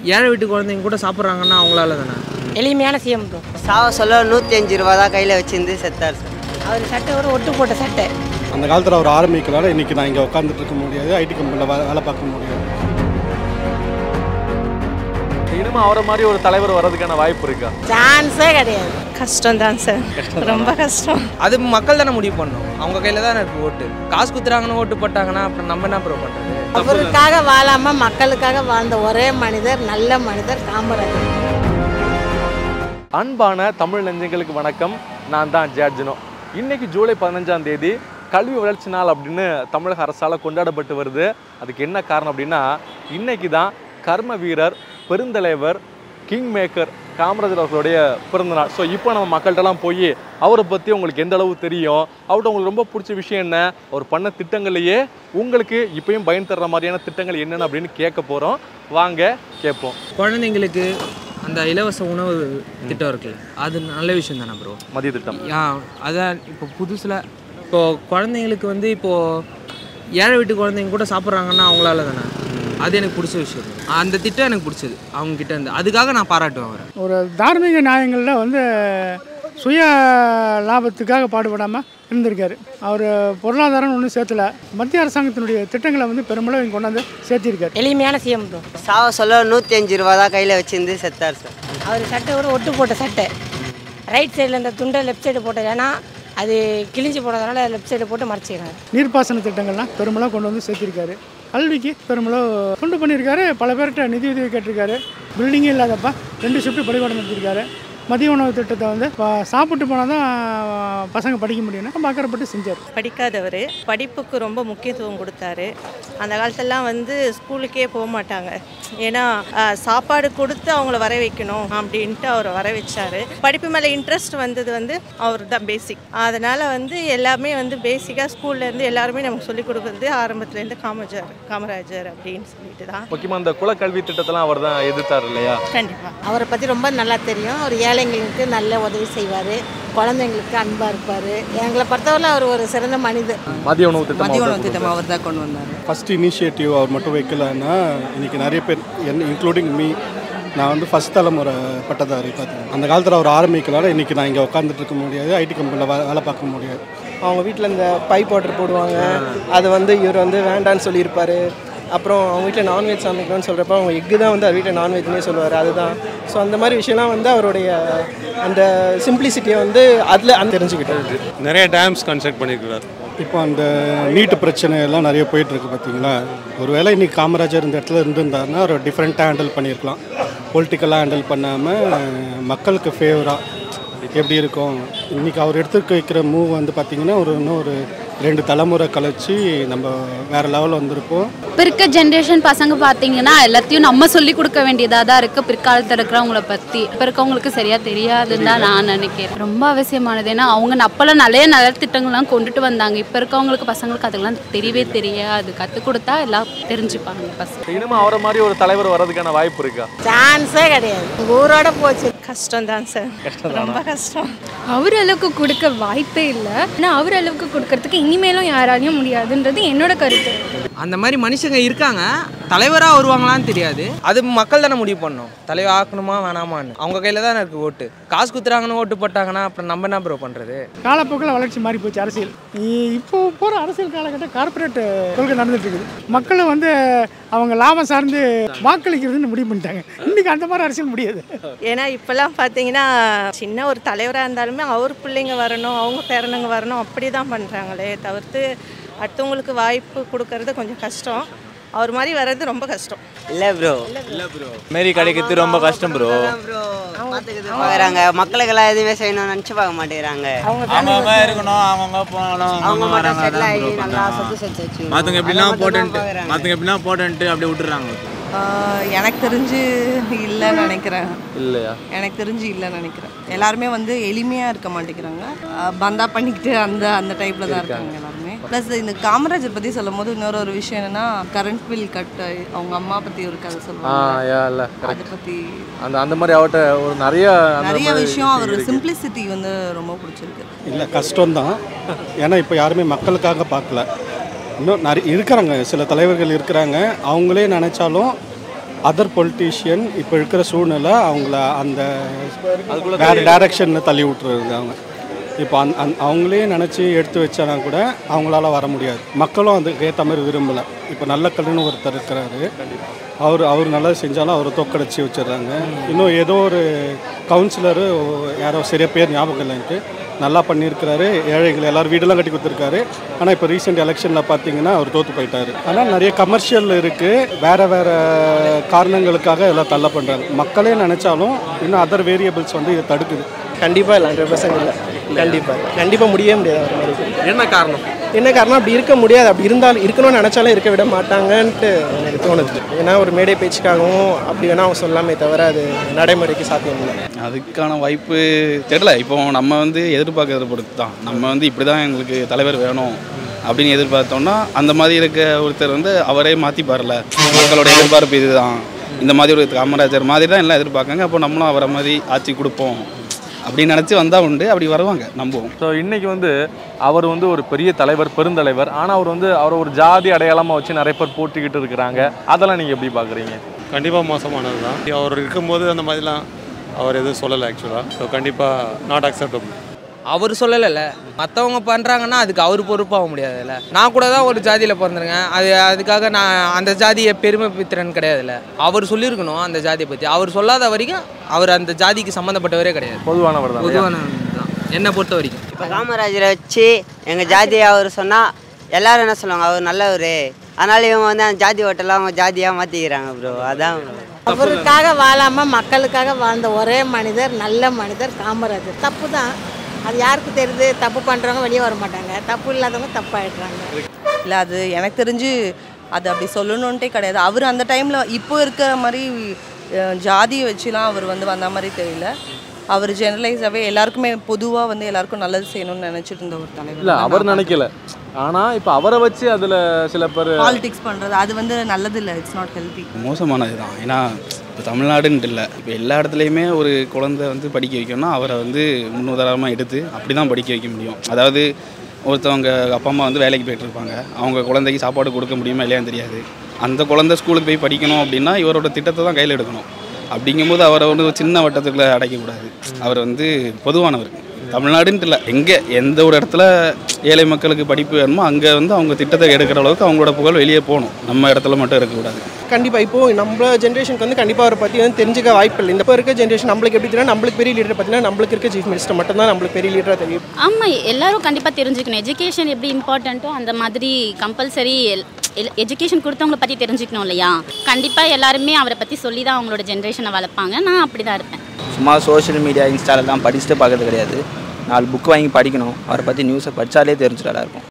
ஏழை வீட்டு குழந்தைங்க கூட சாப்பிட்றாங்கன்னா அவங்களால தானே எளிமையான சிஎம் ப்ரோ சாவ சொல்ல நூற்றி அஞ்சு ரூபா தான் கையில் வச்சிருந்து செத்தார் சார் அவர் சட்டை ஒரு ஒட்டு போட்ட சட்டை அந்த காலத்தில் அவர் ஆரம்பிக்கலால இன்றைக்கி நான் இங்கே உட்காந்துட்டு இருக்க முடியாது ஐடி கம்பெனியில் வேலை வேலை பார்க்க முடியாது இனிமே அவரை மாதிரி ஒரு தலைவர் வர்றதுக்கான வாய்ப்பு இருக்கா சான்ஸே கிடையாது கஷ்டம் தான் சார் ரொம்ப கஷ்டம் அது மக்கள் தானே முடிவு பண்ணணும் அவங்க கையில் தானே இருக்கு ஓட்டு காசு குத்துறாங்கன்னு ஓட்டு போட்டாங்கன்னா அப்புறம் நம்ம என்ன ப்ரோ பண்ணுறது அவருக்காக வாழாம மக்களுக்காக வாழ்ந்த ஒரே மனிதர் நல்ல மனிதர் காமராஜர் அன்பான தமிழ் நெஞ்சங்களுக்கு வணக்கம் நான் தான் ஜார்ஜினோ இன்னைக்கு ஜூலை பதினஞ்சாம் தேதி கல்வி வளர்ச்சி நாள் அப்படின்னு தமிழக அரசால் கொண்டாடப்பட்டு வருது அதுக்கு என்ன காரணம் அப்படின்னா இன்னைக்கு தான் கர்ம வீரர் பெருந்தலைவர் கிங் மேக்கர் காமராஜர் அவர்களுடைய பிறந்தநாள் ஸோ இப்போ நம்ம மக்கள்கிட்டலாம் போய் அவரை பற்றி உங்களுக்கு எந்த அளவு தெரியும் அவர்கிட்ட உங்களுக்கு ரொம்ப பிடிச்ச விஷயம் என்ன அவர் பண்ண திட்டங்கள்லையே உங்களுக்கு இப்பயும் பயன் தர்ற மாதிரியான திட்டங்கள் என்னென்ன அப்படின்னு கேட்க போகிறோம் வாங்க கேட்போம் குழந்தைங்களுக்கு அந்த இலவச உணவு திட்டம் இருக்குல்ல அது நல்ல விஷயம் தானே ப்ரோ மதிய திட்டம் ஆ அதான் இப்போ புதுசில் இப்போ குழந்தைங்களுக்கு வந்து இப்போது ஏழை வீட்டு குழந்தைங்க கூட சாப்பிட்றாங்கன்னா அவங்களால தானே அது எனக்கு பிடிச்ச விஷயம் அந்த திட்டம் எனக்கு பிடிச்சது அவங்க கிட்ட இருந்து அதுக்காக நான் பாராட்டுவேன் அவரை ஒரு தார்மீக நியாயங்களில் வந்து சுய லாபத்துக்காக பாடுபடாமல் இருந்திருக்காரு அவர் பொருளாதாரம் ஒன்றும் சேர்த்தல மத்திய அரசாங்கத்தினுடைய திட்டங்களை வந்து பெருமளவு இங்கே கொண்டாந்து சேர்த்திருக்காரு எளிமையான சிஎம் ப்ரோ சாவ சொல்ல நூற்றி அஞ்சு ரூபா தான் கையில் வச்சிருந்து செத்தார் சார் அவர் சட்டை ஒரு ஒட்டு போட்ட சட்டை ரைட் சைடில் இந்த துண்டை லெஃப்ட் சைடு போட்டது ஏன்னா அது கிழிஞ்சு போனதுனால லெஃப்ட் சைடு போட்டு மறைச்சிக்கிறாங்க நீர்ப்பாசன திட்டங்கள்லாம் பெருமளவு கொண்டு வந்து சேர்த்திருக்காரு கல்விக்கு பெருமளவு கொண்டு பண்ணியிருக்காரு பல பேர்கிட்ட நிதி உதவி கேட்டிருக்காரு பில்டிங்கே இல்லாதப்ப ரெண்டு ஷிஃப்ட் பள்ளிக்கூடம் நடத்திருக்காரு மதிய உணவு திட்டத்தை வந்து ப- சாப்பிட்டு போனால் தான் பசங்க படிக்க முடியும்னு பார்க்கறப்பட்டு செஞ்சார் படிக்காதவர் படிப்புக்கு ரொம்ப முக்கியத்துவம் கொடுத்தாரு அந்த காலத்துலலாம் வந்து ஸ்கூலுக்கே போக மாட்டாங்க ஏன்னா ஆஹ், சாப்பாடு கொடுத்து அவங்கள வர வைக்கணும் அப்படின்ட்டு அவர் வர வச்சாரு படிப்பு மேலே இன்ட்ரெஸ்ட் வந்தது வந்து அவர் தான் பேசிக் அதனால் வந்து எல்லாமே வந்து பேசிக்காக ஸ்கூல்லேருந்து எல்லாருமே நமக்கு சொல்லிக் கொடுக்குறது ஆரம்பத்துலேருந்து காமராஜர் காமராஜர் அப்படின்னு சொல்லிட்டு தான் முக்கியமாக இந்த குலக்கல்வி திட்டத்தெல்லாம் அவர் தான் எதிர்த்தார் இல்லையா கண்டிப்பாக அவரை பற்றி ரொம்ப நல்லா தெரியும் அவர் ஏழைங்களுக்கு நல்ல உதவி செய்வார் குழந்தைங்களுக்கு அன்பாக இருப்பார் எங்களை பொறுத்தவரை அவர் ஒரு சிறந்த மனிதர் மதிய உணவு திட்டம் மதிய அவர் உணவு தான் திட்டம் அவர் தான் கொண்டு வந்தார் ஃபஸ்ட் இனிஷியேட்டிவ் அவர் மட்டும் வைக்கலன்னா இன்றைக்கி நிறைய பேர் என்ன இன்க்ளூடிங் மீ நான் வந்து ஃபஸ்ட் தலைமுறை பட்டதாரி பார்த்தேன் அந்த காலத்தில் அவர் ஆரம்பிக்கலால இன்றைக்கி நான் இங்கே உட்காந்துட்டு இருக்க முடியாது ஐடி கம்பெனியில் வேலை வேலை பார்க்க முடியாது அவங்க வீட்டில் இந்த பைப் வாட்டர் போடுவாங்க அது வந்து இவர் வந்து வேண்டான்னு சொல்லியிருப்பாரு அப்புறம் அவங்க வீட்டில் நான்வெஜ் சமைக்கணும்னு சொல்கிறப்ப அவங்க எக்கு தான் வந்து அவர் வீட்டில் நான்வெஜ்னே சொல்லுவார் அதுதான் ஸோ அந்த மாதிரி விஷயம்லாம் வந்து அவருடைய அந்த சிம்பிளிசிட்டியை வந்து அதில் அந்த தெரிஞ்சுக்கிட்டது நிறைய டேம்ஸ் கன்ஸ்ட்ரக்ட் பண்ணியிருக்கிறார் இப்போ அந்த நீட்டு பிரச்சனை எல்லாம் நிறைய போயிட்டுருக்கு பார்த்தீங்களா ஒருவேளை இன்னைக்கு காமராஜர் இந்த இடத்துல இருந்திருந்தாருன்னா அவர் டிஃப்ரெண்ட்டாக ஹேண்டில் பண்ணியிருக்கலாம் பொலிட்டிக்கலாக ஹேண்டில் பண்ணாமல் மக்களுக்கு ஃபேவராக எப்படி இருக்கும் இன்றைக்கி அவர் எடுத்து வைக்கிற மூவ் வந்து பார்த்திங்கன்னா ஒரு இன்னும் ஒரு ரெண்டு தலைமுறை கழிச்சு நம்ம வேறு லெவலில் வந்திருப்போம் இப்போ இருக்க ஜென்ரேஷன் பசங்க பார்த்தீங்கன்னா எல்லாத்தையும் நம்ம சொல்லி கொடுக்க வேண்டியதாக தான் இருக்குது பிற்காலத்தில் இருக்கிறவங்கள பற்றி இப்போ இருக்கவங்களுக்கு சரியாக தெரியாதுன்னு தான் நான் நினைக்கிறேன் ரொம்ப அவசியமானது ஏன்னா அவங்க அப்போல்லாம் நிறைய நல்ல திட்டங்கள்லாம் கொண்டுட்டு வந்தாங்க இப்போ இருக்கவங்களுக்கு பசங்களுக்கு அதெல்லாம் தெரியவே தெரியாது கற்றுக் கொடுத்தா எல்லாம் தெரிஞ்சுப்பாங்க பசங்க இனிமே அவரை மாதிரி ஒரு தலைவர் வர்றதுக்கான வாய்ப்பு இருக்கா சான்ஸே கிடையாது உங்க ஊரோட போச்சு கஷ்டம் தான் சார் ரொம்ப கஷ்டம் அவர் அளவுக்கு கொடுக்க வாய்ப்பே இல்லை ஆனால் அவர் அளவுக்கு கொடுக்கறதுக்கு இனிமேலும் யாராலையும் முடியாதுன்றது என்னோட கருத்து அந்த மாதிரி மனுஷங்க இருக்காங்க தலைவராக வருவாங்களான்னு தெரியாது அது மக்கள் தானே முடிவு பண்ணணும் தலைவர் ஆக்கணுமா வேணாமான்னு அவங்க கையில் தானே இருக்குது ஓட்டு காசு குத்துறாங்கன்னு ஓட்டு போட்டாங்கன்னா அப்புறம் நம்ம என்ன ப்ரோ பண்ணுறது காலப்போக்கில் வளர்ச்சி மாறி போச்சு அரசியல் இ- இப்போ போகிற அரசியல் காலகட்டம் கார்ப்பரேட் கொள்கை நடந்துட்டு இருக்குது மக்களை வந்து அவங்க லாபம் சார்ந்து வாக்களிக்கிறதுன்னு முடிவு பண்ணிட்டாங்க இன்னைக்கு அந்த மாதிரி அரசியல் முடியாது ஏன்னா இப்போல்லாம் பார்த்தீங்கன்னா சின்ன ஒரு தலைவராக இருந்தாலுமே அவர் பிள்ளைங்க வரணும் அவங்க பேரனுங்க வரணும் அப்படி தான் பண்ணுறாங்களே தவிர்த்து அடுத்தவங்களுக்கு வாய்ப்பு கொடுக்கறது கொஞ்சம் கஷ்டம் அவர் மாதிரி வர்றது ரொம்ப கஷ்டம் இல்லை ப்ரோ மாரி கிடைக்கிறது ரொம்ப கஷ்டம் ப்ரோ ப்ரோ பார்த்துக்கிட்டு பார்க்குறாங்க மக்களுக்கெல்லாம் எதுவுமே செய்யணும்னு நினச்சி பார்க்க மாட்டேங்கிறாங்க அவங்க இருக்கணும் அவங்க போகணும் அவங்க மட்டும் செட்டில் ஆகி நல்லா சொத்து சேர்த்து வச்சு மற்றவங்க எப்படின்னா போட்டுன்ட்டு மற்றவங்க எப்படின்னா போட்டுன்ட்டு அப்படியே விட்டுறாங்க எனக்கு தெரிஞ்சு இல்லைன்னு நினைக்கிறேன் இல்லையா எனக்கு தெரிஞ்சு இல்லைன்னு நினைக்கிறேன் எல்லாருமே வந்து எளிமையாக இருக்க மாட்டேங்கிறாங்க அஹ் பந்தா பண்ணிக்கிட்டு அந்த அந்த டைப்பில் தான் இருக்காங்க எல்லாருமே ப்ளஸ் இந்த காமராஜர் பற்றி சொல்லும் போது இன்னொரு ஒரு விஷயம் என்னன்னா கரண்ட் பில் கட் அவங்க அம்மா பற்றி ஒரு கதை ஆ சொல்லுவாங்க யா இல்லை அதை பற்றி அந்த அந்த மாதிரி அவர்கிட்ட ஒரு நிறைய அந்த நிறைய மாதிரி விஷயம் அவர் இருக்கு. சிம்பிளிசிட்டி வந்து ரொம்ப பிடிச்சிருக்கு இல்லை கஷ்டம்தான் ஏன்னா இப்போ யாருமே மக்களுக்காக பார்க்கல இன்னும் நிறைய இருக்கிறாங்க சில தலைவர்கள் இருக்கிறாங்க அவங்களே நினச்சாலும் அதர் பொலிட்டீஷியன் இப்போ இருக்கிற சூழ்நிலை அவங்கள அந்த வேறு டைரக்ஷனில் தள்ளி விட்டுறது அவங்க இப்போ அந் அந் அவங்களே நினச்சி எடுத்து வச்சானா கூட அவங்களால வர முடியாது மக்களும் அதுக்கு ஏற்ற மாதிரி விரும்பலை இப்போ நல்ல கல்லுன்னு ஒருத்தர் இருக்கிறாரு அவர் அவர் நல்லது செஞ்சாலும் அவரை தோக்கடிச்சு வச்சிடுறாங்க இன்னும் ஏதோ ஒரு கவுன்சிலரு யாரோ சரியாக பேர் ஞாபகம் இல்லைன்ட்டு நல்லா பண்ணியிருக்கிறாரு ஏழைகள் எல்லாரும் வீடெல்லாம் கட்டி கொடுத்துருக்காரு ஆனால் இப்போ ரீசெண்ட் எலெக்ஷனில் பார்த்தீங்கன்னா அவர் தோற்று போயிட்டாரு ஆனால் நிறைய கமர்ஷியல் இருக்குது வேறு வேறு காரணங்களுக்காக எல்லாம் தள்ள பண்ணுறாங்க மக்களே நினச்சாலும் இன்னும் அதர் வேரியபிள்ஸ் வந்து இதை தடுக்குது கண்டிப்பாக இல்லை ஹண்ட்ரட் பர்சன்ட் இல்லை கண்டிப்பாக கண்டிப்பாக முடியவே முடியாது அவர் மாதிரி என்ன காரணம் என்ன காரணம் அப்படி இருக்க முடியாது அப்படி இருந்தாலும் இருக்கணும்னு நினச்சாலும் இருக்க விட மாட்டாங்கன்ட்டு எனக்கு தோணுது ஏன்னா ஒரு மேடை பேச்சுக்காகவும் அப்படி வேணால் அவங்க சொல்லாமே தவிர அது நடைமுறைக்கு சாத்தியம் இல்லை அதுக்கான வாய்ப்பு தெரில இப்போ நம்ம வந்து எதிர்பார்க்கறத பொறுத்து தான் நம்ம வந்து இப்படி தான் எங்களுக்கு தலைவர் வேணும் அப்படின்னு எதிர்பார்த்தோம்னா அந்த மாதிரி இருக்க ஒருத்தர் வந்து அவரே மாற்றிப்பார்ல மக்களோட எதிர்பார்ப்பு இதுதான் இந்த மாதிரி ஒரு காமராஜர் மாதிரி தான் எல்லாம் எதிர்பார்க்காங்க அப்போ நம்மளும் அவரை மாதிரி ஆட்சி கொடுப்போம் அப்படின்னு நினச்சி வந்தால் உண்டு அப்படி வருவாங்க நம்புவோம் ஸோ இன்னைக்கு வந்து அவர் வந்து ஒரு பெரிய தலைவர் பெருந்தலைவர் ஆனால் அவர் வந்து அவரை ஒரு ஜாதி அடையாளமாக வச்சு நிறைய பேர் போட்டிக்கிட்டு இருக்கிறாங்க அதெல்லாம் நீங்கள் எப்படி பார்க்குறீங்க கண்டிப்பாக மோசமானது தான் அவர் இருக்கும்போது அந்த மாதிரிலாம் அவர் எதுவும் சொல்லலை ஆக்சுவலாக ஸோ கண்டிப்பாக நாட் அக்செப்டபிள் அவர் சொல்லலைல்ல மற்றவங்க பண்ணுறாங்கன்னா அதுக்கு அவர் பொறுப்பாக முடியாதுல்ல நான் கூட தான் ஒரு ஜாதியில் பிறந்திருக்கேன் அது அதுக்காக நான் அந்த ஜாதியை பெருமை பித்திரன் கிடையாதுல்ல அவர் சொல்லியிருக்கணும் அந்த ஜாதியை பற்றி அவர் சொல்லாத வரைக்கும் அவர் அந்த ஜாதிக்கு சம்மந்தப்பட்டவரே கிடையாது பொதுவானவர் தான் பொதுவானவர் தான் என்னை பொறுத்த வரைக்கும் இப்போ காமராஜரை வச்சு எங்கள் ஜாதியை அவர் சொன்னால் எல்லாரும் என்ன சொல்லுவாங்க அவர் நல்லவர் அதனால இவங்க வந்து அந்த ஜாதி ஓட்டெல்லாம் அவங்க ஜாதியாக மாற்றிக்கிறாங்க ப்ரோ அதான் bro. அவருக்காக வாழாமல் மக்களுக்காக வாழ்ந்த ஒரே மனிதர் நல்ல மனிதர் காமராஜர் தப்பு தான் அது யாருக்கு தெரியுது தப்பு பண்ணுறவங்க வெளியே வர மாட்டாங்க தப்பு இல்லாதவங்க தப்பாயிடுறாங்க இல்லை அது எனக்கு தெரிஞ்சு அது அப்படி சொல்லணுன்ட்டே கிடையாது அவர் அந்த டைமில் இப்போ இருக்கிற மாதிரி அஹ், ஜாதியை வச்சுலாம் அவர் வந்து வந்த மாதிரி தெரியல அவர் ஜெனரலைஸாகவே எல்லாருக்குமே பொதுவாக வந்து எல்லாருக்கும் நல்லது செய்யணும்னு நினச்சிட்டு இருந்த ஒரு தலைவர் இல்லை அவர் நினைக்கல ஆனால் இப்போ அவரை வச்சு அதில் சில பேர் பாலிடிக்ஸ் பண்ணுறது அது வந்து நல்லது இல்லை இட்ஸ் நாட் ஹெல்த்தி மோசமானது தான் ஏன்னா இப்போ தமிழ்நாடுன்ட்டு இல்லை இப்போ எல்லா இடத்துலையுமே ஒரு குழந்தை வந்து படிக்க வைக்கணும்னா அவரை வந்து முன்னுதாரணமாக எடுத்து அப்படி தான் படிக்க வைக்க முடியும் அதாவது ஒருத்தவங்க அப்பா அம்மா வந்து வேலைக்கு போயிட்டு இருப்பாங்க அவங்க குழந்தைக்கு சாப்பாடு கொடுக்க முடியுமா இல்லையான்னு தெரியாது அந்த குழந்தை ஸ்கூலுக்கு போய் படிக்கணும் அப்படின்னா இவரோட திட்டத்தை தான் கையில் எடுக்கணும் அப்படிங்கும்போது அவரை வந்து ஒரு சின்ன வட்டத்துக்குள்ளே அடைக்கக்கூடாது அவர் வந்து பொதுவானவர் தமிழ்நாடுன்ட்டு இல்லை எங்கே எந்த ஒரு இடத்துல ஏழை மக்களுக்கு படிப்பு வேணுமோ அங்கே வந்து அவங்க திட்டத்தை எடுக்கிற அளவுக்கு அவங்களோட புகழ் வெளியே போகணும் நம்ம இடத்துல மட்டும் இருக்கக்கூடாது கண்டிப்பாக இப்போ நம்ம ஜென்ரேஷனுக்கு வந்து கண்டிப்பாக அவரை பற்றி வந்து தெரிஞ்சுக்க வாய்ப்பு இல்லை இந்த இப்போ இருக்க ஜென்ரேஷன் நம்மளுக்கு எப்படி தெரியும் நம்மளுக்கு பெரிய லீடர் பார்த்தீங்கன்னா நம்மளுக்கு இருக்க சீஃப் மினிஸ்டர் மட்டும் தான் நம்மளுக்கு பெரிய லீடராக தெரியும் ஆமாம் எல்லாரும் கண்டிப்பாக தெரிஞ்சுக்கணும் எஜுகேஷன் எப்படி இம்பார்ட்டண்ட்டோ அந்த மாதிரி கம்பல்சரி எஜுகேஷன் கொடுத்தவங்கள பற்றி தெரிஞ்சுக்கணும் இல்லையா கண்டிப்பாக எல்லாருமே அவரை பற்றி சொல்லி தான் அவங்களோட ஜென்ரேஷனை வளர்ப்பாங்க நான் அப்படி தான் இருப்பேன் சும்மா சோஷியல் மீடியா இன்ஸ்டாலெல்லாம் படிச்சுட்டு பார்க்கறது கிடையாது நாலு புக் வாங்கி படிக்கணும் அவரை பற்றி நியூஸை படித்தாலே தெரிஞ்சிடும் எல்லாருக்கும்